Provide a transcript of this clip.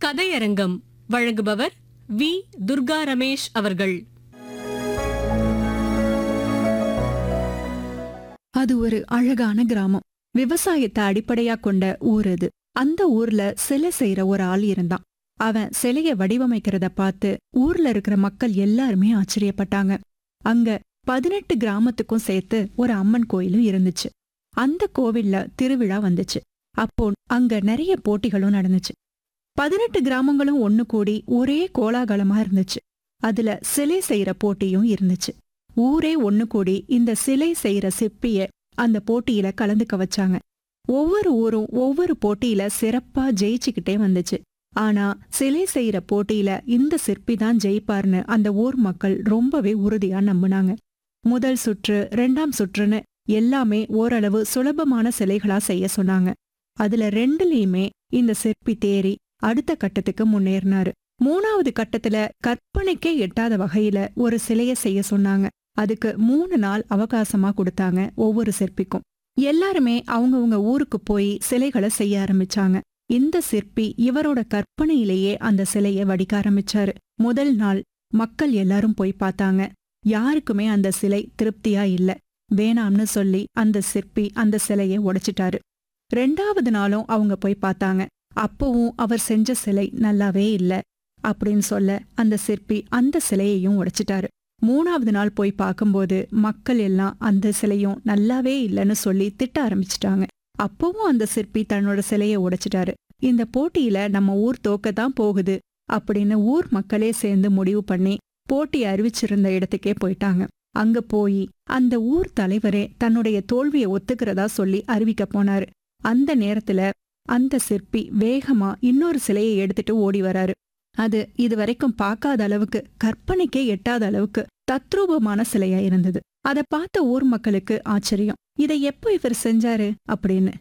கதையரங்கம் வழங்குபவர் வி துர்கா ரமேஷ் அவர்கள் அது ஒரு அழகான கிராமம் விவசாயத்தை அடிப்படையா கொண்ட ஊர் அது அந்த ஊர்ல சிலை செய்யற ஒரு ஆள் இருந்தான் அவன் சிலைய வடிவமைக்கிறத பார்த்து ஊர்ல இருக்கிற மக்கள் எல்லாருமே ஆச்சரியப்பட்டாங்க அங்க பதினெட்டு கிராமத்துக்கும் சேர்த்து ஒரு அம்மன் கோயிலும் இருந்துச்சு அந்த கோவில்ல திருவிழா வந்துச்சு அப்போ அங்க நிறைய போட்டிகளும் நடந்துச்சு பதினெட்டு கிராமங்களும் ஒண்ணு கூடி ஒரே கோலாகலமா இருந்துச்சு அதுல சிலை செய்யற போட்டியும் இருந்துச்சு ஊரே ஒண்ணு கூடி இந்த சிலை செய்யற சிற்பிய அந்த போட்டியில கலந்துக்க வச்சாங்க ஒவ்வொரு ஊரும் ஒவ்வொரு போட்டியில சிறப்பா ஜெயிச்சுக்கிட்டே வந்துச்சு ஆனா சிலை செய்யற போட்டியில இந்த சிற்பி தான் ஜெயிப்பார்னு அந்த ஊர் மக்கள் ரொம்பவே உறுதியா நம்புனாங்க முதல் சுற்று ரெண்டாம் சுற்றுன்னு எல்லாமே ஓரளவு சுலபமான சிலைகளா செய்ய சொன்னாங்க அதுல ரெண்டுலயுமே இந்த சிற்பி தேறி அடுத்த கட்டத்துக்கு முன்னேறினாரு மூணாவது கட்டத்துல கற்பனைக்கே எட்டாத வகையில ஒரு சிலைய செய்ய சொன்னாங்க அதுக்கு மூணு நாள் அவகாசமா கொடுத்தாங்க ஒவ்வொரு சிற்பிக்கும் எல்லாருமே அவங்கவங்க ஊருக்கு போய் சிலைகளை செய்ய ஆரம்பிச்சாங்க இந்த சிற்பி இவரோட கற்பனையிலேயே அந்த சிலைய வடிக்க ஆரம்பிச்சாரு முதல் நாள் மக்கள் எல்லாரும் போய் பார்த்தாங்க யாருக்குமே அந்த சிலை திருப்தியா இல்ல வேணாம்னு சொல்லி அந்த சிற்பி அந்த சிலைய உடைச்சிட்டாரு ரெண்டாவது நாளும் அவங்க போய் பார்த்தாங்க அப்பவும் அவர் செஞ்ச சிலை நல்லாவே இல்ல அப்படின்னு சொல்ல அந்த சிற்பி அந்த சிலையையும் உடைச்சிட்டாரு மூணாவது நாள் போய் பார்க்கும்போது மக்கள் எல்லாம் அந்த சிலையும் நல்லாவே இல்லைன்னு சொல்லி திட்ட ஆரம்பிச்சிட்டாங்க அப்பவும் அந்த சிற்பி தன்னோட சிலையை உடைச்சிட்டாரு இந்த போட்டியில நம்ம ஊர் தோக்கத்தான் போகுது அப்படின்னு ஊர் மக்களே சேர்ந்து முடிவு பண்ணி போட்டி அறிவிச்சிருந்த இடத்துக்கே போயிட்டாங்க அங்க போய் அந்த ஊர் தலைவரே தன்னுடைய தோல்வியை ஒத்துக்கிறதா சொல்லி அறிவிக்க போனாரு அந்த நேரத்துல அந்த சிற்பி வேகமா இன்னொரு சிலையை எடுத்துட்டு ஓடி வராரு அது இதுவரைக்கும் பார்க்காத அளவுக்கு கற்பனைக்கே எட்டாத அளவுக்கு தத்ரூபமான சிலையா இருந்தது அதை பார்த்த ஊர் மக்களுக்கு ஆச்சரியம் இதை எப்போ இவர் செஞ்சாரு அப்படின்னு